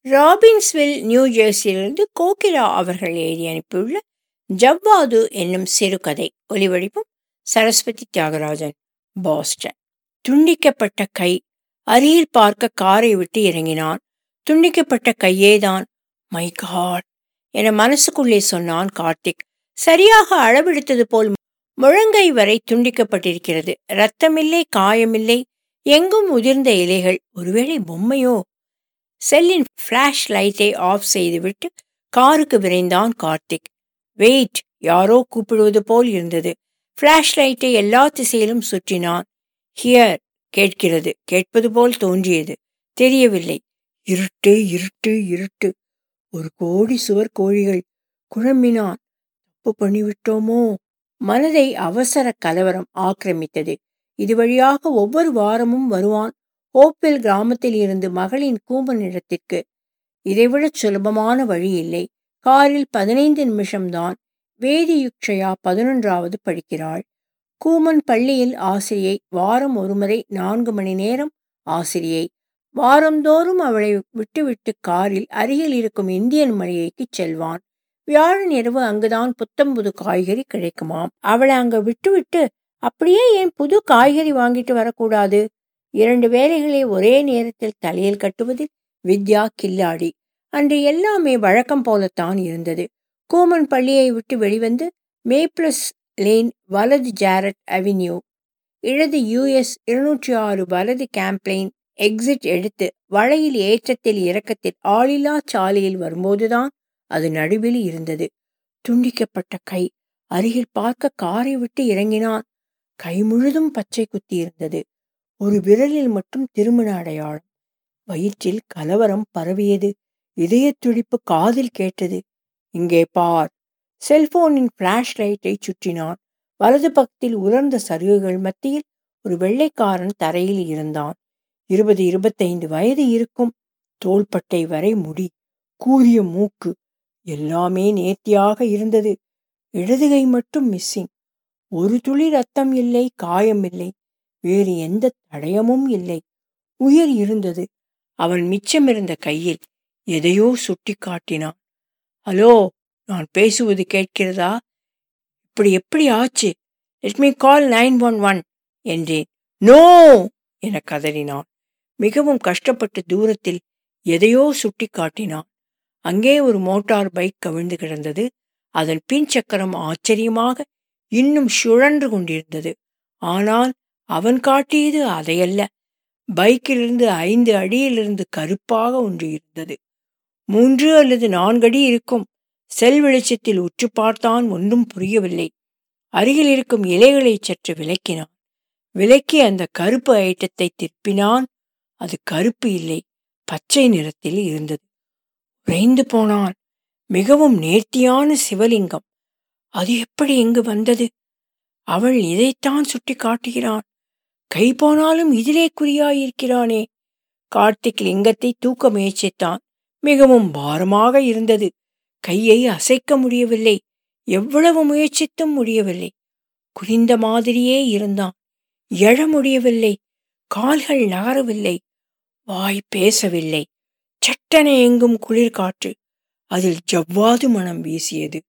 ராபின்ஸ்வில் new ஜெர்சியிலிருந்து Kokila அவர்கள் எழுதி அனுப்பியுள்ள ஜவ்வாது என்னும் சிறுகதை ஒலிவடிப்பும் சரஸ்வதி தியாகராஜன் பாஸ்டன் துண்டிக்கப்பட்ட கை அருகில் பார்க்க காரை விட்டு இறங்கினான் துண்டிக்கப்பட்ட கையேதான் மை காட் என மனசுக்குள்ளே சொன்னான் கார்த்திக் சரியாக அளவெடுத்தது போல் முழங்கை வரை துண்டிக்கப்பட்டிருக்கிறது இரத்தமில்லை காயமில்லை எங்கும் உதிர்ந்த இலைகள் ஒருவேளை பொம்மையோ செல்லின் ஃப்ளாஷ் லைட்டை ஆஃப் செய்துவிட்டு காருக்கு விரைந்தான் கார்த்திக் வெயிட் யாரோ கூப்பிடுவது போல் இருந்தது ஃப்ளாஷ் லைட்டை எல்லா திசையிலும் சுற்றினான் ஹியர் கேட்கிறது கேட்பது போல் தோன்றியது தெரியவில்லை இருட்டு இருட்டு இருட்டு ஒரு கோடி சுவர் கோழிகள் குழம்பினான் தப்பு பண்ணிவிட்டோமோ மனதை அவசர கலவரம் ஆக்கிரமித்தது இது வழியாக ஒவ்வொரு வாரமும் வருவான் ஓப்பில் கிராமத்தில் இருந்து மகளின் கூமன் இடத்திற்கு இதைவிடச் சுலபமான வழி இல்லை காரில் பதினைந்து நிமிஷம்தான் வேதியுக்ஷயா பதினொன்றாவது படிக்கிறாள் கூமன் பள்ளியில் ஆசிரியை வாரம் ஒருமுறை நான்கு மணி நேரம் ஆசிரியை வாரந்தோறும் அவளை விட்டுவிட்டு காரில் அருகில் இருக்கும் இந்தியன் மளிகைக்கு செல்வான் வியாழன் இரவு அங்குதான் புத்தம்புது காய்கறி கிடைக்குமாம் அவளை அங்க விட்டுவிட்டு அப்படியே ஏன் புது காய்கறி வாங்கிட்டு வரக்கூடாது இரண்டு வேலைகளை ஒரே நேரத்தில் தலையில் கட்டுவதில் வித்யா கில்லாடி அன்று எல்லாமே வழக்கம் போலத்தான் இருந்தது கூமன் பள்ளியை விட்டு வெளிவந்து மேப்ளஸ் லேன் வலது ஜாரட் அவென்யூ இடது யூஎஸ் இருநூற்றி ஆறு வலது கேம்ப்ளைன் எக்ஸிட் எடுத்து வளையில் ஏற்றத்தில் இறக்கத்தில் ஆளில்லா சாலையில் வரும்போதுதான் அது நடுவில் இருந்தது துண்டிக்கப்பட்ட கை அருகில் பார்க்க காரை விட்டு இறங்கினான் கை முழுதும் பச்சை குத்தி இருந்தது ஒரு விரலில் மட்டும் திருமண அடையாளம் வயிற்றில் கலவரம் பரவியது இதய துடிப்பு காதில் கேட்டது இங்கே பார் செல்போனின் பிளாஷ் லைட்டை சுற்றினான் வலது பக்கத்தில் உலர்ந்த சருகுகள் மத்தியில் ஒரு வெள்ளைக்காரன் தரையில் இருந்தான் இருபது இருபத்தைந்து வயது இருக்கும் தோள்பட்டை வரை முடி கூரிய மூக்கு எல்லாமே நேர்த்தியாக இருந்தது இடதுகை மட்டும் மிஸ்ஸிங் ஒரு துளி ரத்தம் இல்லை காயம் இல்லை வேறு எந்த தடயமும் இல்லை உயிர் இருந்தது அவன் மிச்சமிருந்த கையில் எதையோ சுட்டி காட்டினான் ஹலோ நான் பேசுவது கேட்கிறதா இப்படி எப்படி ஆச்சு let me call nine one one என்றேன் நோ என கதறினான் மிகவும் கஷ்டப்பட்டு தூரத்தில் எதையோ சுட்டி காட்டினான் அங்கே ஒரு மோட்டார் பைக் கவிழ்ந்து கிடந்தது அதன் பின் சக்கரம் ஆச்சரியமாக இன்னும் சுழன்று கொண்டிருந்தது ஆனால் அவன் காட்டியது அதையல்ல பைக்கிலிருந்து ஐந்து அடியிலிருந்து கருப்பாக ஒன்று இருந்தது மூன்று அல்லது நான்கு அடி இருக்கும் செல் வெளிச்சத்தில் உற்று பார்த்தான் ஒன்றும் புரியவில்லை அருகில் இருக்கும் இலைகளை சற்று விளக்கினான் விலக்கி அந்த கருப்பு ஐட்டத்தை திருப்பினான் அது கருப்பு இல்லை பச்சை நிறத்தில் இருந்தது உறைந்து போனான் மிகவும் நேர்த்தியான சிவலிங்கம் அது எப்படி இங்கு வந்தது அவள் இதைத்தான் சுட்டி காட்டுகிறான் கை போனாலும் இதிலே குறியாயிருக்கிறானே கார்த்திக் லிங்கத்தை தூக்க முயற்சித்தான் மிகவும் பாரமாக இருந்தது கையை அசைக்க முடியவில்லை எவ்வளவு முயற்சித்தும் முடியவில்லை குனிந்த மாதிரியே இருந்தான் எழ முடியவில்லை கால்கள் நகரவில்லை வாய் பேசவில்லை சட்டென எங்கும் குளிர் காற்று அதில் ஜவ்வாது மனம் வீசியது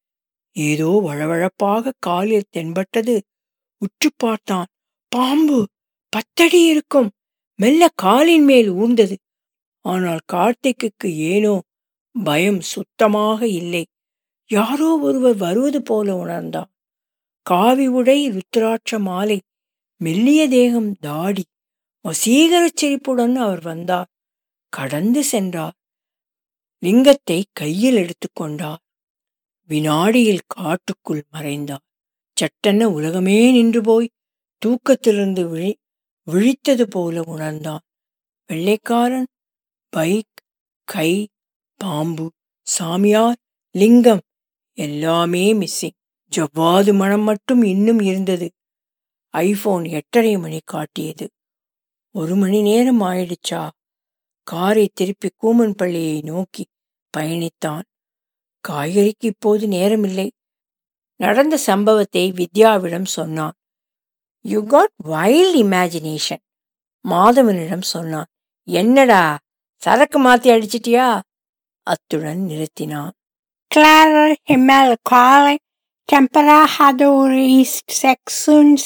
ஏதோ வழவழப்பாக காலில் தென்பட்டது உற்று பார்த்தான் பாம்பு பத்தடி இருக்கும் மெல்ல காலின் மேல் ஊர்ந்தது ஆனால் கார்த்திக்கு ஏனோ பயம் சுத்தமாக இல்லை யாரோ ஒருவர் வருவது போல உணர்ந்தான் காவி உடை ருத்ராட்ச மாலை மெல்லிய தேகம் தாடி வசீகரச் சிரிப்புடன் அவர் வந்தார் கடந்து சென்றார் லிங்கத்தை கையில் எடுத்துக்கொண்டார் வினாடியில் காட்டுக்குள் மறைந்தார் சட்டென உலகமே நின்று போய் தூக்கத்திலிருந்து விழி விழித்தது போல உணர்ந்தான் வெள்ளைக்காரன் பைக் கை பாம்பு சாமியார் லிங்கம் எல்லாமே மிஸ்ஸிங் ஜவ்வாது மனம் மட்டும் இன்னும் இருந்தது ஐபோன் எட்டரை மணி காட்டியது ஒரு மணி நேரம் ஆயிடுச்சா காரை திருப்பி கூமன் பள்ளியை நோக்கி பயணித்தான் காய்கறிக்கு இப்போது நேரமில்லை நடந்த சம்பவத்தை வித்யாவிடம் சொன்னான் யூ காட் வைல்ட் இமேஜினேஷன் மாதவனிடம் சொன்னான் என்னடா சரக்கு மாற்றி அடிச்சிட்டியா அத்துடன் நிறுத்தினான் Clarer himmel, kalle temperaturer i sextioons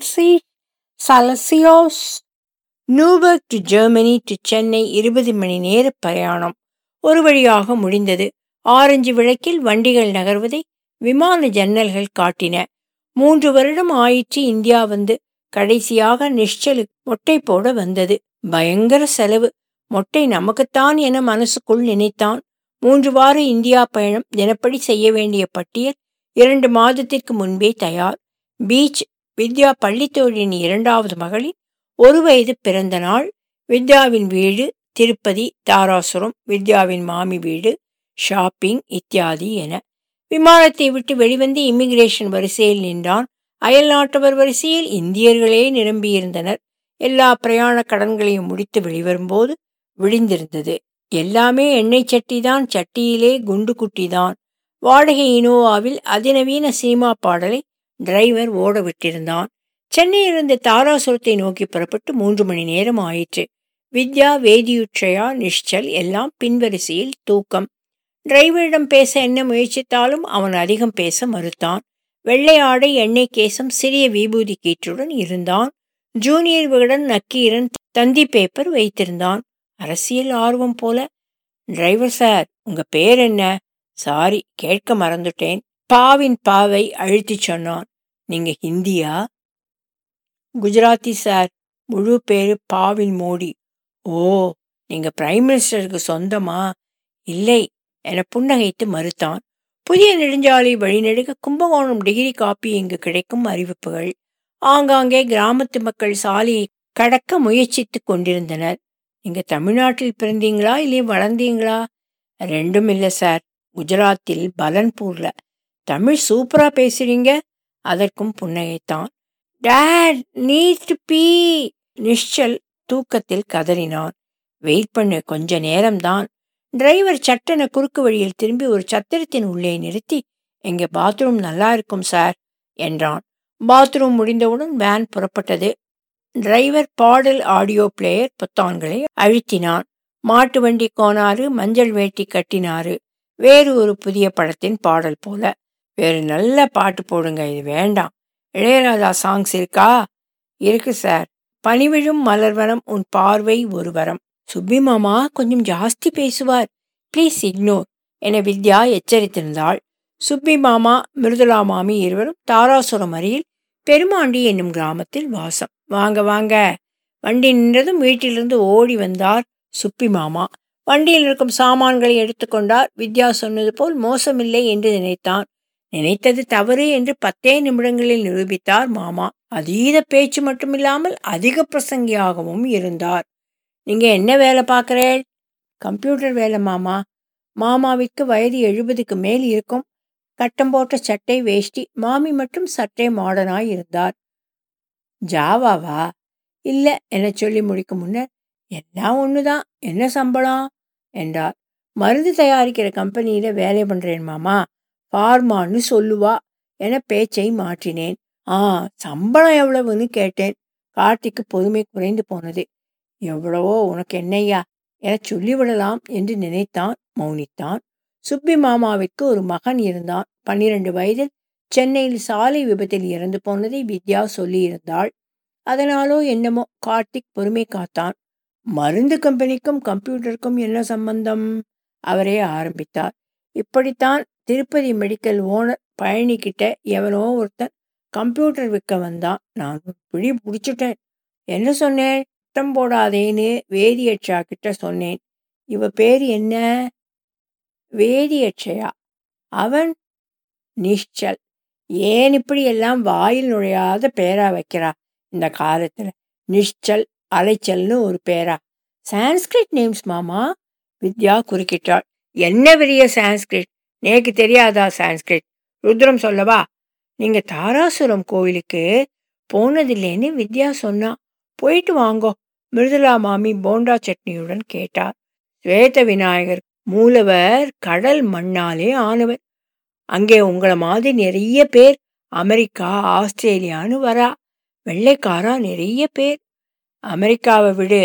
Celsius Newburg to Germany to Chennai இருபது மணி நேர பிரயாணம் ஒரு வழியாக முடிந்தது ஆரஞ்சு விளக்கில் வண்டிகள் நகர்வதை விமான ஜன்னல்கள் காட்டின மூன்று வருடம் ஆயிற்று இந்தியா வந்து கடைசியாக நிಶ್ಚಲು மொட்டை போட வந்தது பயங்கர செலவு மொட்டை நமக்குத்தான் என மனசுக்குள் நினைத்தான் மூன்று வார இந்தியா பயணம் தினப்படி செய்ய வேண்டிய பட்டியல் இரண்டு மாதத்திற்கு முன்பே தயார் பீச் வித்யா பள்ளித்தோழின் இரண்டாவது மகளின் ஒரு வயது பிறந்த நாள் வித்யாவின் வீடு திருப்பதி தாராசுரம் வித்யாவின் மாமி வீடு ஷாப்பிங் இத்தியாதி என விமானத்தை விட்டு வெளிவந்து இமிகிரேஷன் வரிசையில் நின்றான் அயல் நாட்டவர் வரிசையில் இந்தியர்களே நிரம்பியிருந்தனர் எல்லா பிரயாண கடன்களையும் முடித்து வெளிவரும்போது விழிந்திருந்தது எல்லாமே எண்ணெய் சட்டி தான் சட்டியிலே குண்டு குட்டி தான் வாடகை இனோவாவில் அதிநவீன சினிமா பாடலை டிரைவர் ஓட விட்டிருந்தான் சென்னையிலிருந்து தாராசுரத்தை நோக்கி புறப்பட்டு மூன்று மணி நேரம் ஆயிற்று வித்யா வேதியுற்றையா நிಶ್ಚல் எல்லாம் பின்வரிசையில் தூக்கம் டிரைவரிடம் பேச என்ன முயற்சித்தாலும் அவன் அதிகம் பேச மறுத்தான் வெள்ளை ஆடை எண்ணெய் கேசம் சிறிய விபூதி கீற்றுடன் இருந்தான் ஜூனியர் விகடன் நக்கீரன் தந்தி பேப்பர் வைத்திருந்தான் அரசியல் ஆர்வம் போல டிரைவர் சார் உங்க பேர் என்ன சாரி கேட்க மறந்துட்டேன் பாவின் பாவை அழுத்தி சொன்னான் நீங்க ஹிந்தியா குஜராத்தி சார் முழு பேரு பாவின் மோடி ஓ நீங்க பிரைம் மினிஸ்டருக்கு சொந்தமா இல்லை என புன்னகைத்து மறுத்தான் புதிய நெடுஞ்சாலை வழிநெடுக கும்பகோணம் டிகிரி காப்பி இங்கு கிடைக்கும் அறிவிப்புகள் ஆங்காங்கே கிராமத்து மக்கள் சாலையை கடக்க முயற்சித்து கொண்டிருந்தனர் நீங்க தமிழ்நாட்டில் பிறந்தீங்களா இல்லை வளர்ந்தீங்களா ரெண்டும் இல்லை சார் குஜராத்தில் பலன்பூர்ல தமிழ் சூப்பரா பேசுறீங்க அதற்கும் புன்னகைத்தான் டேட் நீட் பீ நிಶ್ಚல் தூக்கத்தில் கதறினான் வெயிட் பண்ணு கொஞ்ச நேரம்தான் டிரைவர் சட்டென குறுக்கு வழியில் திரும்பி ஒரு சத்திரத்தின் உள்ளே நிறுத்தி எங்க பாத்ரூம் நல்லா இருக்கும் சார் என்றான் பாத்ரூம் முடிந்தவுடன் வேன் புறப்பட்டது டிரைவர் பாடல் ஆடியோ பிளேயர் பொத்தான்களை அழுத்தினான் மாட்டு வண்டி கோனாரு மஞ்சள் வேட்டி கட்டினாரு வேறு ஒரு புதிய படத்தின் பாடல் போல வேறு நல்ல பாட்டு போடுங்க இது வேண்டாம் இளையராஜா சாங்ஸ் இருக்கா இருக்கு சார் பனிவிழும் மலர்வனம் உன் பார்வை ஒரு வரம் சுப்பி மாமா கொஞ்சம் ஜாஸ்தி பேசுவார் ப்ளீஸ் இக்னோர் என வித்யா எச்சரித்திருந்தாள் சுப்பி மாமா மிருதுலா மாமி இருவரும் தாராசுரம் அருகில் பெருமாண்டி என்னும் கிராமத்தில் வாசம் வாங்க வாங்க வண்டி நின்றதும் வீட்டிலிருந்து ஓடி வந்தார் சுப்பி மாமா வண்டியில் இருக்கும் சாமான்களை எடுத்துக்கொண்டார் வித்யா சொன்னது போல் மோசமில்லை என்று நினைத்தான் நினைத்தது தவறு என்று பத்தே நிமிடங்களில் நிரூபித்தார் மாமா அதீத பேச்சு மட்டுமில்லாமல் அதிக பிரசங்கியாகவும் இருந்தார் நீங்க என்ன வேலை பார்க்குறேள் கம்ப்யூட்டர் வேலை மாமா மாமாவிற்கு வயது எழுபதுக்கு மேல் இருக்கும் கட்டம் போட்ட சட்டை வேஷ்டி மாமி மட்டும் சற்றே மாடர்னாய் இருந்தார் ஜாவாவா இல்லை என சொல்லி முடிக்கும் முன்னர் எல்லாம் ஒண்ணுதான் என்ன சம்பளம் என்றார் மருந்து தயாரிக்கிற கம்பெனியில வேலை பண்றேன் மாமா ஃபார்மான்னு சொல்லுவா என பேச்சை மாற்றினேன் ஆ சம்பளம் எவ்வளவுன்னு கேட்டேன் கார்த்திக்கு பொறுமை குறைந்து போனது எவ்வளவோ உனக்கு என்னையா என சொல்லிவிடலாம் என்று நினைத்தான் மௌனித்தான் சுப்பி மாமாவிற்கு ஒரு மகன் இருந்தான் பன்னிரண்டு வயதில் சென்னையில் சாலை விபத்தில் இறந்து போனதை வித்யா சொல்லியிருந்தாள் அதனாலோ என்னமோ கார்த்திக் பொறுமை காத்தான் மருந்து கம்பெனிக்கும் கம்ப்யூட்டருக்கும் என்ன சம்பந்தம் அவரே ஆரம்பித்தார் இப்படித்தான் திருப்பதி மெடிக்கல் ஓனர் பழனிக்கிட்ட எவனோ ஒருத்தன் கம்ப்யூட்டர் விற்க வந்தான் நான் ஒரு பிடி பிடிச்சிட்டேன் என்ன சொன்னேன் சத்தம் போடாதேன்னு வேதியட்சா கிட்ட சொன்னேன் இவ பேர் என்ன வேதியட்சையா அவன் நிಶ್ಚல் ஏன் இப்படி எல்லாம் வாயில் நுழையாத பேரா வைக்கிறா இந்த காலத்துல நிಶ್ಚல் அலைச்சல்னு ஒரு பேரா சான்ஸ்கிரிட் நேம்ஸ் மாமா வித்யா குறுக்கிட்டாள் என்ன பெரிய சான்ஸ்கிரிட் நேக்கு தெரியாதா சான்ஸ்கிரிட் ருத்ரம் சொல்லவா நீங்க தாராசுரம் கோவிலுக்கு போனதில்லைன்னு வித்யா சொன்னா போயிட்டு வாங்கோ மிருதுலா மாமி போண்டா சட்னியுடன் கேட்டார் ஸ்வேத விநாயகர் மூலவர் கடல் மண்ணாலே ஆனவர் அங்கே உங்களை மாதிரி நிறைய பேர் அமெரிக்கா ஆஸ்திரேலியான்னு வரா வெள்ளைக்காரா நிறைய பேர் அமெரிக்காவை விடு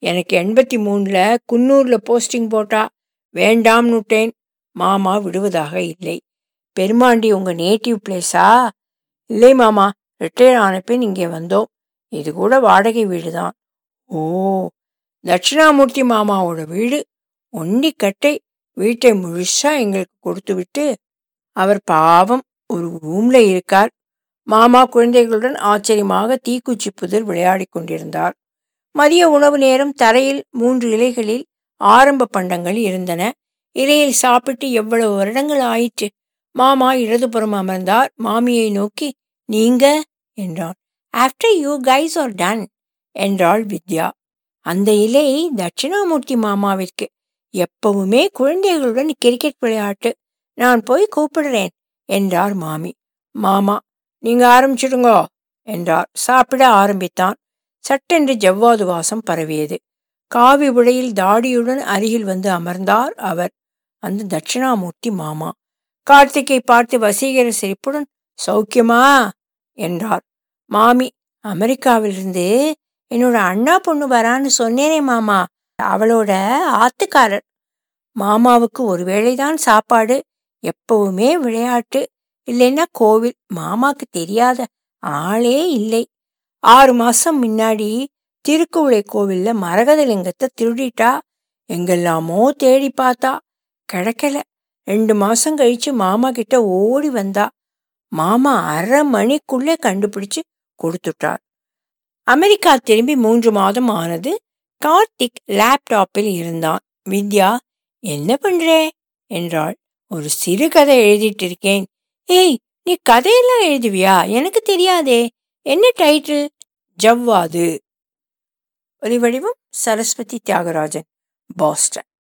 எனக்கு எண்பத்தி மூணில் குன்னூரில் போஸ்டிங் போட்டா வேண்டாம்னுட்டேன் மாமா விடுவதாக இல்லை பெருமாண்டி உங்கள் நேட்டிவ் பிளேஸா இல்லை மாமா ரிட்டையர் ஆன பின் இங்கே வந்தோம் இது கூட வாடகை வீடு தான் ஓ தட்சிணாமூர்த்தி மாமாவோட வீடு ஒண்டிக்கட்டை வீட்டை முழுசா எங்களுக்கு கொடுத்து விட்டு அவர் பாவம் ஒரு ரூம்ல இருக்கார் மாமா குழந்தைகளுடன் ஆச்சரியமாக தீக்குச்சி புதிர் விளையாடி கொண்டிருந்தார் மதிய உணவு நேரம் தரையில் மூன்று இலைகளில் ஆரம்ப பண்டங்கள் இருந்தன இலையில் சாப்பிட்டு எவ்வளவு வருடங்கள் ஆயிற்று மாமா இடதுபுறம் அமர்ந்தார் மாமியை நோக்கி நீங்க என்றான் after you guys are done என்றாள் வித்யா அந்த இலை தட்சிணாமூர்த்தி மாமாவிற்கு எப்பவுமே குழந்தைகளுடன் கிரிக்கெட் விளையாட்டு நான் போய் கூப்பிடுறேன் என்றார் மாமி மாமா நீங்க ஆரம்பிச்சிடுங்கோ என்றார் சாப்பிட ஆரம்பித்தான் சட்டென்று ஜவ்வாது வாசம் பரவியது காவி உடையில் தாடியுடன் அருகில் வந்து அமர்ந்தார் அவர் அந்த தட்சிணாமூர்த்தி மாமா கார்த்திகை பார்த்து வசீகர சிரிப்புடன் சௌக்கியமா என்றார் மாமி அமெரிக்காவிலிருந்து என்னோட அண்ணா பொண்ணு வரான்னு சொன்னேனே மாமா அவளோட ஆத்துக்காரர் மாமாவுக்கு ஒரு வேளைதான் சாப்பாடு எப்பவுமே விளையாட்டு இல்லைன்னா கோவில் மாமாக்கு தெரியாத ஆளே இல்லை ஆறு மாசம் முன்னாடி திருக்குவளை கோவில்ல மரகதலிங்கத்தை திருடிட்டா எங்கெல்லாமோ தேடி பார்த்தா கிடைக்கல ரெண்டு மாசம் கழிச்சு மாமா கிட்ட ஓடி வந்தா மாமா அரை மணிக்குள்ளே கண்டுபிடிச்சு கொடுத்துட்டார் அமெரிக்கா திரும்பி மூன்று மாதம் ஆனது கார்த்திக் லேப்டாப்பில் இருந்தான் வித்யா என்ன பண்றே என்றாள் ஒரு சிறுகதை எழுதிட்டு இருக்கேன் ஏய் நீ கதையெல்லாம் எழுதுவியா எனக்கு தெரியாதே என்ன டைட்டில் ஜவ்வாது ஒலிவடிவம் சரஸ்வதி தியாகராஜன் பாஸ்டன்